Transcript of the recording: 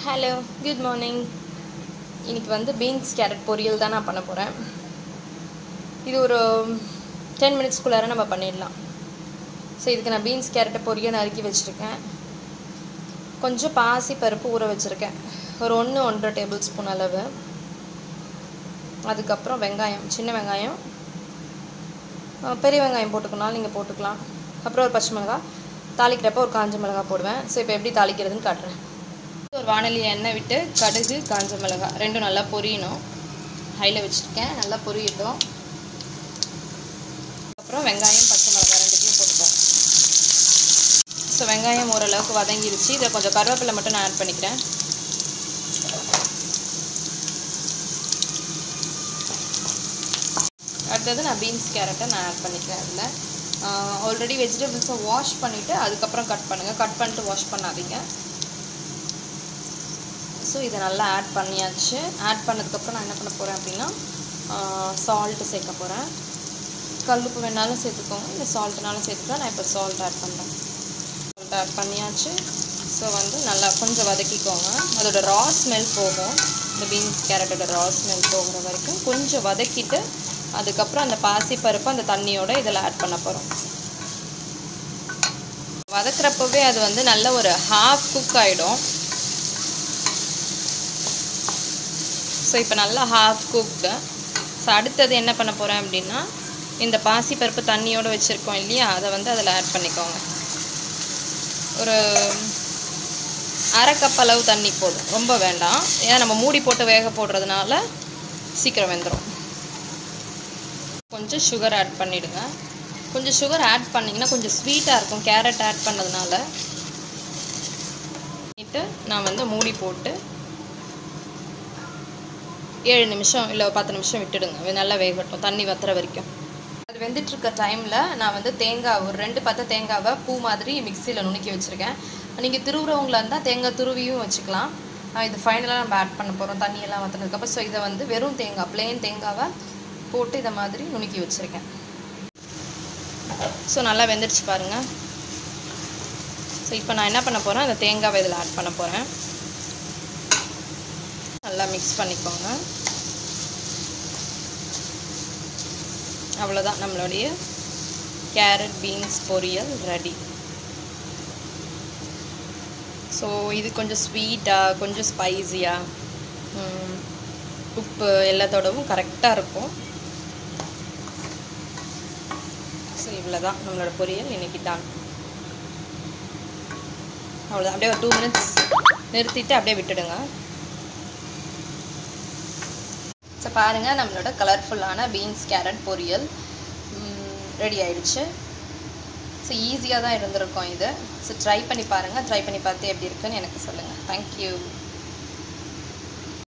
hello good morning இன்னைக்கு வந்து beans carrot பொரியல் தான் நான் பண்ண போகிறேன் இது ஒரு டென் மினிட்ஸ்க்குள்ளார நம்ம பண்ணிடலாம் ஸோ இதுக்கு நான் பீன்ஸ் கேரட்டை பொரியல் நறுக்கி வச்சுருக்கேன் கொஞ்சம் பாசி பருப்பு ஊற வச்சுருக்கேன் ஒரு ஒன்று ஒன்றரை டேபிள் ஸ்பூன் அளவு அதுக்கப்புறம் வெங்காயம் சின்ன வெங்காயம் அஹ் பெரிய வெங்காயம் போட்டுக்கணும் நீங்கள் போட்டுக்கலாம் அப்புறம் ஒரு பச்சை மிளகாய் தாளிக்கிறப்ப ஒரு காஞ்ச மிளகாய் போடுவேன் ஸோ இப்போ எப்படி தாளிக்கிறதுன்னு காட்டுறேன் ஒரு வானொலி எண்ணெய் விட்டு கடுகு காஞ்ச மிளகாய் ரெண்டும் நல்லா பொரியணும் ஹையில் வச்சுருக்கேன் நல்லா பொரியட்டும் அப்புறம் வெங்காயம் பச்சை மிளகாய் ரெண்டுத்தையும் போட்டுப்போம் ஸோ வெங்காயம் ஓரளவுக்கு வதங்கிருச்சு இதில் கொஞ்சம் கருவேப்பிலை மட்டும் நான் ஆட் பண்ணிக்கிறேன் அடுத்தது நான் பீன்ஸ் கேரட்டை நான் ஆட் பண்ணிக்கிறேன் அதில் ஆல்ரெடி வெஜிடபிள்ஸை வாஷ் பண்ணிவிட்டு அதுக்கப்புறம் கட் பண்ணுங்கள் கட் பண்ணிட்டு வாஷ் பண்ணாதீங்க ஸோ இதை நல்லா ஆட் பண்ணியாச்சு ஆட் பண்ணதுக்கப்புறம் நான் என்ன பண்ண போகிறேன் அப்படின்னா சால்ட்டு சேர்க்க போகிறேன் கல்லுப்பு வேணாலும் சேர்த்துக்கோங்க இல்லை சால்ட்டுனாலும் சேர்த்துக்கலாம் நான் இப்போ சால்ட் ஆட் பண்ணுறேன் சால்ட் ஆட் பண்ணியாச்சு ஸோ வந்து நல்லா கொஞ்சம் வதக்கிக்கோங்க அதோட ரா ஸ்மெல் போகும் இந்த பீன்ஸ் கேரட்டோட ரா ஸ்மெல் போகிற வரைக்கும் கொஞ்சம் வதக்கிட்டு அதுக்கப்புறம் அந்த பாசி பருப்பு அந்த தண்ணியோட இதில் ஆட் பண்ண போகிறோம் வதக்குறப்பவே அது வந்து நல்ல ஒரு ஹாஃப் குக் ஆகிடும் ஸோ இப்போ நல்லா ஹாஃப் குக்டு ஸோ அடுத்தது என்ன பண்ண போகிறேன் அப்படின்னா இந்த பாசி பருப்பு தண்ணியோடு வச்சுருக்கோம் இல்லையா அதை வந்து அதில் ஆட் பண்ணிக்கோங்க ஒரு அரை கப் அளவு தண்ணி போதும் ரொம்ப வேண்டாம் ஏன்னா நம்ம மூடி போட்டு வேக போடுறதுனால சீக்கிரம் வெந்துடும் கொஞ்சம் சுகர் ஆட் பண்ணிவிடுங்க கொஞ்சம் சுகர் ஆட் பண்ணிங்கன்னா கொஞ்சம் ஸ்வீட்டாக இருக்கும் கேரட் ஆட் பண்ணதுனால பண்ணிட்டு நான் வந்து மூடி போட்டு ஏழு நிமிஷம் இல்லை பத்து நிமிஷம் விட்டுடுங்க நல்லா வேகட்டும் தண்ணி வத்துற வரைக்கும் அது வெந்துட்டு இருக்க டைமில் நான் வந்து தேங்காய் ஒரு ரெண்டு பத்த தேங்காவை பூ மாதிரி மிக்சியில் நுணுக்கி வச்சுருக்கேன் நீங்கள் திருவுறவங்களா இருந்தால் தேங்காய் துருவியும் வச்சுக்கலாம் இது ஃபைனலாக நம்ம ஆட் பண்ண போகிறோம் தண்ணியெல்லாம் வற்றினதுக்கப்புறம் ஸோ இதை வந்து வெறும் தேங்காய் பிளெயின் தேங்காவை போட்டு இதை மாதிரி நுணுக்கி வச்சுருக்கேன் ஸோ நல்லா வெந்துடுச்சு பாருங்கள் ஸோ இப்போ நான் என்ன பண்ண போகிறேன் அந்த தேங்காவை இதில் ஆட் பண்ண போகிறேன் நல்லா மிக்ஸ் பண்ணிக்கோங்க அவ்வளோதான் நம்மளுடைய carrot beans poriyal ready so இது கொஞ்சம் ஸ்வீட்டாக கொஞ்சம் ஸ்பைஸியாக உப்பு எல்லாத்தோடவும் கரெக்டாக இருக்கும் ஸோ இவ்வளோ தான் நம்மளோட பொரியல் இன்னைக்கு தான் அவ்வளோதான் அப்படியே ஒரு டூ மினிட்ஸ் நிறுத்திட்டு அப்படியே விட்டுடுங்க ஸோ பாருங்கள் நம்மளோட கலர்ஃபுல்லான பீன்ஸ் கேரட் பொரியல் ரெடி ஆயிடுச்சு ஸோ ஈஸியாக தான் இருந்திருக்கும் இது ஸோ ட்ரை பண்ணி பாருங்கள் ட்ரை பண்ணி பார்த்து எப்படி இருக்குன்னு எனக்கு சொல்லுங்கள் தேங்க்யூ